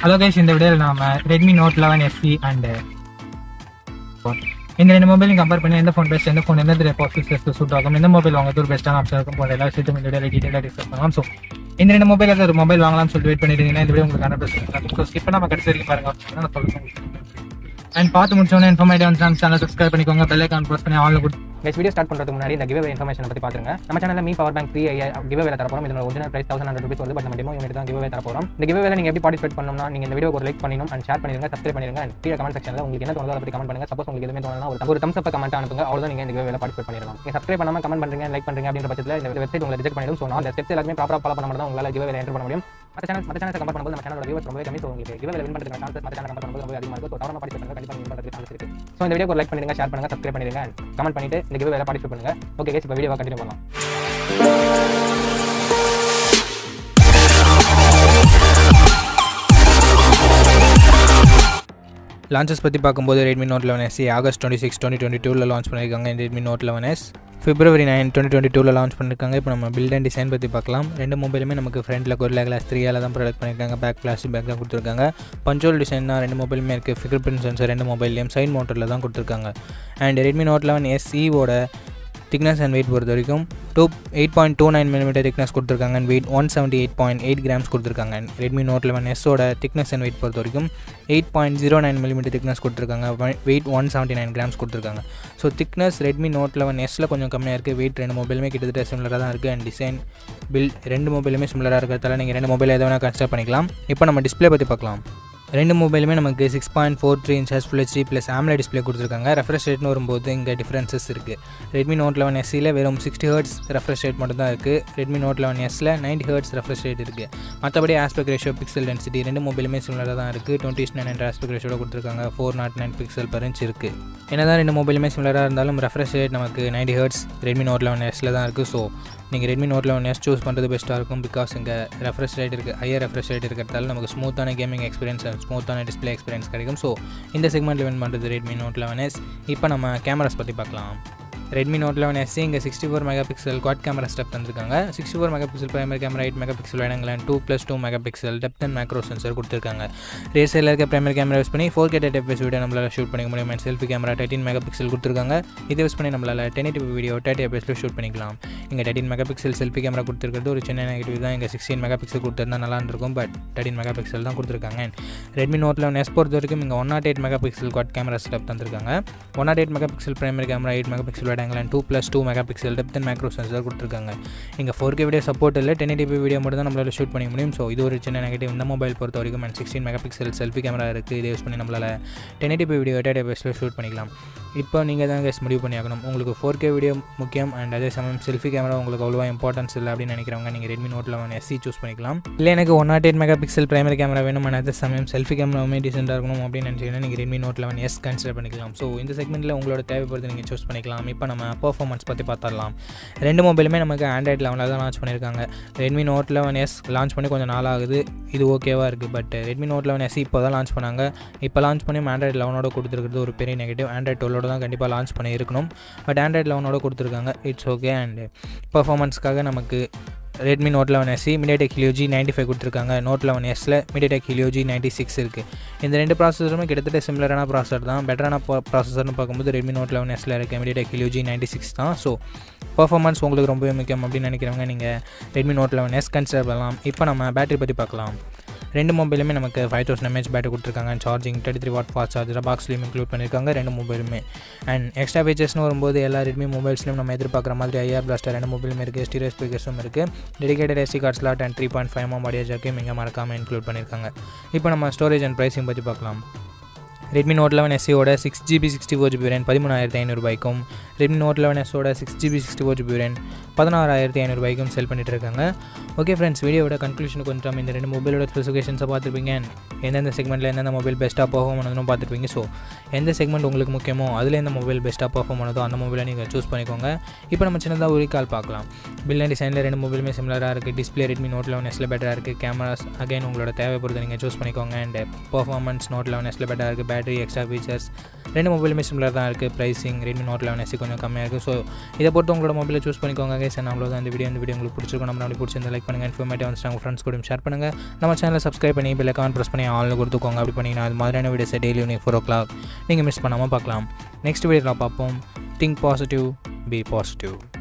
hello guys இந்த வீடியோவில் நாம Redmi Note eleven SE and இந்த ரெண்டு மொபைலையும் கம்பேர் பண்ணி எந்த ஃபோன் பெஸ்ட் எந்த ஃபோன் எந்த த்ரீ ஃபீச்சர்ஸ் சூட் ஆகும் எந்த மொபைல் வாங்க ஒரு பெஸ்ட்டான ஆப்ஷன் இருக்கும் போது எல்லா விஷயத்தையும் இந்த வீடியோவில் டீட்டெயிலாக டிஸ்கஸ் பண்ணலாம் ஸோ இந்த ரெண்டு மொபைல் ஒரு மொபைல் வாங்கலாம்னு சொல்லிட்டு வெயிட் பண்ணிட்டீங்கன்னா இந்த வீடியோ உங்களுக்கு ஹண்ட்ரட் ஸோ ஸ்கிப் பண்ணாம கடைசி வரைக்கும் பாருங்க நான் சொல்லுவேன் அண்ட் பார்த்து முடிச்சோன்னே இன்ஃபர்மேட்டிவ் வந்து சேனல் சப்ஸ்கிரைப் பண்ணிக்கோங்க பெல் ஐக்கான் ப்ரெஸ் பண்ணி ஆன்ல கொடுத்து நெக்ஸ்ட் வீடியோ ஸ்டார்ட் பண்ணுறதுக்கு முன்னாடி இந்த கிவே இன்ஃபர்மேஷன் பற்றி பார்த்துருங்க நம்ம சேனலில் Mi power bank three giveaway வேலை தரப்போம் இதோட original price thousand hundred rupees வருது பட் நம்ம டெமோ யூனிட் தான் கிவே தரப்போம் இந்த கிவே வேலை நீங்கள் எப்படி பார்ட்டிசிபேட் பண்ணணும்னா நீங்கள் இந்த வீடியோ ஒரு லைக் பண்ணணும் அண்ட் ஷேர் பண்ணிருங்க சப்ஸ்கிரைப் பண்ணிருங்க அண்ட் கீழே கமெண்ட் செக்ஷனில் உங்களுக்கு என்ன தோணுதோ அதை பற்றி கமெண்ட் பண்ணுங்க சப்போஸ் உங்களுக்கு எதுவுமே தோணுனா ஒரு ஒரு தம்ஸ் அப் கமெண்ட் அனுப்புங்க அவ்வளோதான் நீங்கள் இந்த கிவே வேலை பார்ட்டிசிபேட் பண்ணிடலாம் நீங்கள் சப்ஸ்கிரைப் பண்ணாமல் கமெண்ட் பண்ணுறீங்க லைக் பண்ணுறீங்க அப்படின்ற பட்சத்தில் இந்த வெப்சைட் உங்களை ரிஜெக்ட் பண்ணிடும் ஸோ நான் அந்த ஸ்டெப்ஸ் எல்லாமே ப்ராப்பராக ஃபாலோ பண்ண மட்டும் தான் உங்களால் கிவே வேலை என்டர் பண்ண முடியும் மற்ற சேனல் மற்ற சேனல் கம்பேர் பண்ணும்போது நம்ம சேனலோட வியூவர்ஸ் ரொம்பவே கம்மி ஸோ உங்களுக்கு கிவே வின் பண்ணுறதுக்கு சான்சஸ் மற்ற சேனல் கம்பேர் பண்ணும்போது ரொம்ப அதிகமாக இருக்கும் ஸோ தவறான பார்ட்டிசிபேட் பண்ணுங்க கண்டிப்பாக வின் பண்ணுறதுக்கு சான்ஸ் இருக்கு ஸோ இந்த வீடியோ ஒரு லைக் பண்ணுங்க ஷேர் பண்ணுங்க சப்ஸ்கிரைப் பண்ணிருங்க கமெண்ட் பண்ணிட்டு இந்த கிவே வேலை பார்ட்டிசிபேட் பண்ணுங்க ஓகே கேஸ் இப்போ வீடியோவை கண்டினியூ பண்ணலாம் லான்ச்சஸ் பற்றி பார்க்கும்போது Redmi Note eleven SE August twenty six twenty twenty டூவில் லான்ச் பண்ணியிருக்காங்க இந்த Redmi Note eleven S February nine twenty twenty டூவில் லான்ச் பண்ணியிருக்காங்க இப்போ நம்ம பில்ட் அண்ட் டிசைன் பற்றி பார்க்கலாம் ரெண்டு மொபைலுமே நமக்கு ஃப்ரண்ட்டில் கொரில்லா கிளாஸ் த்ரீயால் தான் ப்ரொடக்ட் பண்ணியிருக்காங்க பேக் பிளாஸ்டிக் பேக் தான் கொடுத்துருக்காங்க பஞ்சோல் டிசைன் தான் ரெண்டு மொபைலுமே இருக்குது ஃபிங்கர் பிரிண்ட் சென்சர் ரெண்டு மொபைல்லையும் சைட் மோட்டரில் தான் கொடுத்துருக்காங்க அண்ட் ரெட்மி நோட் லெவன் எஸ்இவோட திக்னஸ் அண்ட் வெயிட் பொறுத்த வரைக்கும் two eight point two nine millimetre thickness கொடுத்துருக்காங்க and weight one seventy eight point eight grams கொடுத்துருக்காங்க அண்ட் ரெட்மி நோட் லெவன் எஸ்ஸோட திக்னஸ் அண்ட் வெயிட் பொறுத்த வரைக்கும் eight point zero nine millimetre thickness கொடுத்துருக்காங்க weight one seventy nine grams கொடுத்துருக்காங்க so thickness Redmi Note eleven எஸ்ஸில் கொஞ்சம் கம்மியாக இருக்குது வெயிட் ரெண்டு மொபைலுமே கிட்டத்தட்ட சிமிலராக தான் இருக்குது அண்ட் டிசைன் பில் ரெண்டு மொபைலுமே சிமிலராக இருக்கிறதால நீங்கள் ரெண்டு மொபைல் எதை வேணால் கன்சிடர் பண்ணிக்கலாம் இப்போ நம்ம டிஸ்பிளே பற்றி பார்க்கலாம் ரெண்டு மொபைலுமே நமக்கு six point four three inches full HD plus AMOLED display கொடுத்துருக்காங்க ரெஃப்ரெஷ் ரேட்னு வரும்போது இங்கே டிஃப்ரென்சஸ் இருக்குது ரெட்மி நோட் லெவன் எஸ்சியில் வெறும் சிக்ஸ்டி ஹர்ட்ஸ் ரெஃப்ரெஷ் ரேட் மட்டும் தான் இருக்குது ரெட்மி நோட் லெவன் எஸ்ஸில் நைன்டி ஹர்ட்ஸ் ரெஃப்ரெஷ் ரேட் இருக்குது மற்றபடி ஆஸ்பெக்ட் ரேஷியோ பிக்சல் டென்சிட்டி ரெண்டு மொபைலுமே சிமிலராக தான் இருக்குது டுவெண்ட்டி நைன் என்ற ஆஸ்பெக்ட் ரேஷியோட கொடுத்துருக்காங்க four nought nine pixel per inch இருக்குது என்ன தான் ரெண்டு மொபைலுமே சிமிலராக இருந்தாலும் ரெஃப்ரெஷ் ரேட் நமக்கு ninety hertz Redmi Note eleven எஸ்ஸில் தான் இருக்குது ஸோ நீங்கள் Redmi Note eleven S choose பண்ணுறது பெஸ்ட்டாக இருக்கும் பிகாஸ் இங்கே ரெஃப்ரெஷ் ரேட் இருக்குது ஹையர் ரெஃப்ரெஷ் ரேட் இருக்கிறதால நமக்கு ஸ்மூத்தான கேமிங் எக்ஸ்பீரியன்ஸ் அண்ட் ஸ்மூத்தான டிஸ்பிளே எக்ஸ்பீரியன்ஸ் கிடைக்கும் ஸோ இந்த செக்மெண்ட்டில் வின் பண்ணுறது ரெட்மி நோட் லெவன் எஸ் இப்போ நம்ம கேமராஸ் பற்றி பார்க்கலாம் ரெட்மி நோட் லெவன் எஸ்சி இங்கே sixty four megapixel quad camera setup தந்திருக்காங்க sixty four megapixel primary camera eight megapixel வேணுங்களேன் two plus two megapixel depth and macro sensor கொடுத்துருக்காங்க rear சைடில் இருக்க primary camera use பண்ணி four K டெப்எஸ் video நம்மளால் shoot பண்ணிக்க முடியும் and selfie camera thirteen megapixel கொடுத்துருக்காங்க இதை யூஸ் பண்ணி நம்மளால் டென் எயிட்டி வீடியோ தேர்ட்டி எஃப்எஸில் ஷூட் பண்ணிக்கலாம் இங்கே thirteen megapixel selfie camera கொடுத்துருக்கிறது ஒரு சின்ன நெகட்டிவ் தான் இங்கே சிக்ஸ்டீன் மெகா பிக்சல் கொடுத்துருந்தா நல்லா இருந்திருக்கும் பட் தேர்ட்டின் மெகா பிக்சல் தான் கொடுத்துருக்காங்க ரெட்மி நோட் லெவன் எஸ் பொறுத்த வரைக்கும் இங்கே one nought eight megapixel quad camera setup தந்திருக்காங்க one nought eight megapixel primary camera eight megapixel வேடாங்களேன் two plus two megapixel depth and macro sensor கொடுத்துருக்காங்க இங்கே four K video support இல்லை ten eighty video மட்டும் தான் நம்மளால் shoot பண்ணிக்க முடியும் ஸோ இது ஒரு சின்ன நெகட்டிவ் இந்த மொபைல் பொறுத்த வரைக்கும் and sixteen megapixel selfie camera இருக்குது இதை யூஸ் பண்ணி நம்மளால் டென் எயிட்டி வீடியோ எயிட் பேஸில் ஷூட் பண்ணிக்கலாம் இப்போ நீங்கள் தான் கேஸ் முடிவு பண்ணி ஆகணும் உங்களுக்கு ஃபோர் கே வீடியோ முக்கியம் அண்ட் அதே சமயம் செல்ஃபி கேமரா உங்களுக்கு அவ்வளோவா இம்பார்ட்டன்ஸ் இல்லை அப்படின்னு நினைக்கிறவங்க நீங்கள் Redmi Note eleven SE choose பண்ணிக்கலாம் இல்லை எனக்கு one nought eight megapixel primary camera வேணும் அண்ட் அதே சமயம் செல்ஃபி கேமராவுமே டீசெண்டாக இருக்கணும் அப்படின்னு நினச்சிங்கன்னா நீங்கள் Redmi Note eleven S consider பண்ணிக்கலாம் ஸோ இந்த செக்மெண்ட்டில் உங்களோட தேவைப்படுறது நீங்கள் சூஸ் பண்ணிக்கலாம் இப்போ நம்ம பர்ஃபார்மன்ஸ் பற்றி பார்த்துடலாம் ரெண்டு மொபைலுமே நமக்கு ஆண்ட்ராய்ட் லெவனில் தான் லான்ச் பண்ணியிருக்காங்க Redmi Note eleven S launch பண்ணி கொஞ்சம் நாள் ஆகுது இது ஓகேவாக இருக்குது but Redmi Note eleven S இப்போ தான் லான்ச் பண்ணாங்க இப்போ லான்ச் பண்ணி ஆண்ட்ராய்ட் லெவனோட கொடுத்துருக்கிறது ஒரு பெரிய நெகட்டிவ் ஆண்ட்ராய்ட் டுவெல்லோட தான் கண்டிப்பாக லான்ச் பண்ணி இருக்கணும் பட் ஆண்ட்ராய்ட் லெவனோட கொடுத்துருக்காங்க இட்ஸ் ஓகே அண்ட் பர்ஃபார்மன்ஸ்க்காக நமக்கு Redmi Note eleven SE MediaTek Helio G ninety five கொடுத்துருக்காங்க நோட் லெவன் எஸ்ஸில் மீடியாடெக் ஹிலியோஜி நைன்ட்டி சிக்ஸ் இருக்குது இந்த ரெண்டு ப்ராசஸருமே கிட்டத்தட்ட சிமிலரான ப்ராசஸர் தான் பெட்டரான ப்ராசஸர்னு பார்க்கும்போது ரெட்மி நோட் லெவன் எஸ்ஸில் இருக்க மீடியாடெக் ஹிலியோஜி நைன்ட்டி சிக்ஸ் தான் ஸோ பர்ஃபார்மன்ஸ் உங்களுக்கு ரொம்பவே முக்கியம் அப்படின்னு நினைக்கிறவங்க நீங்கள் Redmi Note eleven S consider பண்ணலாம் இப்போ நம்ம பேட்டரி பற்றி பார்க்கலாம் ரெண்டு மொபைலுமே நமக்கு ஃபைவ் தௌசண்ட் எம்ஏஹெச் பேட்டரி கொடுத்துருக்காங்க charging thirty three watt fast charger பாக்ஸ்லையும் இன்க்ளூட் பண்ணியிருக்காங்க ரெண்டு மொபைலுமே அண்ட் எக்ஸ்ட்ரா ஃபீச்சர்ஸ்னு வரும்போது எல்லா ரெட்மி மொபைல்ஸ்லையும் நம்ம எதிர்பார்க்குற மாதிரி ஐஆர் பிளாஸ்டர் ரெண்டு மொபைலுமே இருக்குது ஸ்டீரியோ ஸ்பீக்கர்ஸும் இருக்குது dedicated SD card slot and three point five M audio ஜாக்கையும் இங்கே மறக்காமல் இன்க்ளூட் பண்ணியிருக்காங்க இப்போ நம்ம ஸ்டோரேஜ் அண்ட் ப்ரைஸிங் பற்றி பார்க்கலாம் ரெட்மி நோட் லெவன் எஸ்சியோட six GB sixty four GB ரேன் பதிமூணாயிரத்தி ஐநூறுபாய்க்கும் ரெட்மி நோட் லெவன் எஸ்ஸோட six GB sixty four GB ரேன் பதினாறாயிரத்தி ஐநூறுபாய்க்கும் செல் பண்ணிட்டு இருக்காங்க ஓகே ஃப்ரெண்ட்ஸ் வீடியோட கன்க்ளூஷனுக்கு கொஞ்சம் இந்த ரெண்டு மொபைலோட ஸ்பெசிஃபிகேஷன்ஸை பார்த்துருப்பீங்க எந்தெந்த செக்மெண்ட்டில் எந்தெந்த மொபைல் பெஸ்ட்டாக பர்ஃபார்ம் பண்ணணும் பார்த்துருப்பீங்க ஸோ எந்த செக்மெண்ட் உங்களுக்கு முக்கியமோ அதில் எந்த மொபைல் பெஸ்ட்டாக பர்ஃபார்ம் பண்ணதோ அந்த மொபைலை நீங்கள் சூஸ் பண்ணிக்கோங்க இப்போ நம்ம சின்னதாக ஒரு கால் பார்க்கலாம் பில் அண்ட் டிசைனில் ரெண்டு மொபைலுமே சிமிலராக இருக்குது டிஸ்பிளே ரெட்மி நோட் லெவன் எஸ்ல பெட்டராக இருக்குது கேமராஸ் அகைன் உங்களோட தேவைப்படுறதை நீங்கள் சூஸ் பண்ணிக்கோங்க அண்ட் பர்ஃபார்மன்ஸ் நோட் லெவன் எஸ்ல பெட்டராக இருக்குது பேட்டரி பேட்டரி எக்ஸ்ட்ரா ஃபீச்சர்ஸ் ரெண்டு மொபைலுமே சிமிலர் தான் இருக்குது pricing Redmi Note eleven SE கொஞ்சம் கம்மியாக இருக்குது ஸோ இதை பொறுத்து உங்களோட மொபைலை சூஸ் பண்ணிக்கோங்க கைஸ் நான் அவ்வளோதான் இந்த வீடியோ இந்த வீடியோ உங்களுக்கு பிடிச்சிருக்கும் நம்ம அப்படி பிடிச்சிருந்தா லைக் பண்ணுங்கள் இன்ஃபர்மேட்டிவ் வந்து உங்கள் ஃப்ரெண்ட்ஸ் கூட ஷேர் பண்ணுங்கள் நம்ம சேனலை சப்ஸ்கிரைப் பண்ணி பெல் அக்கௌண்ட் ப்ரெஸ் பண்ணி ஆல்னு கொடுத்துக்கோங்க அப்படி பண்ணிங்கன்னா அது மாதிரியான வீடியோஸை daily evening four o'clock நீங்கள் மிஸ் பண்ணாமல் பார்க்கலாம் நெக்ஸ்ட் வீடியோவில் பார்ப்போம் திங்க் பாசிட்டிவ் பி பாசிட்டிவ்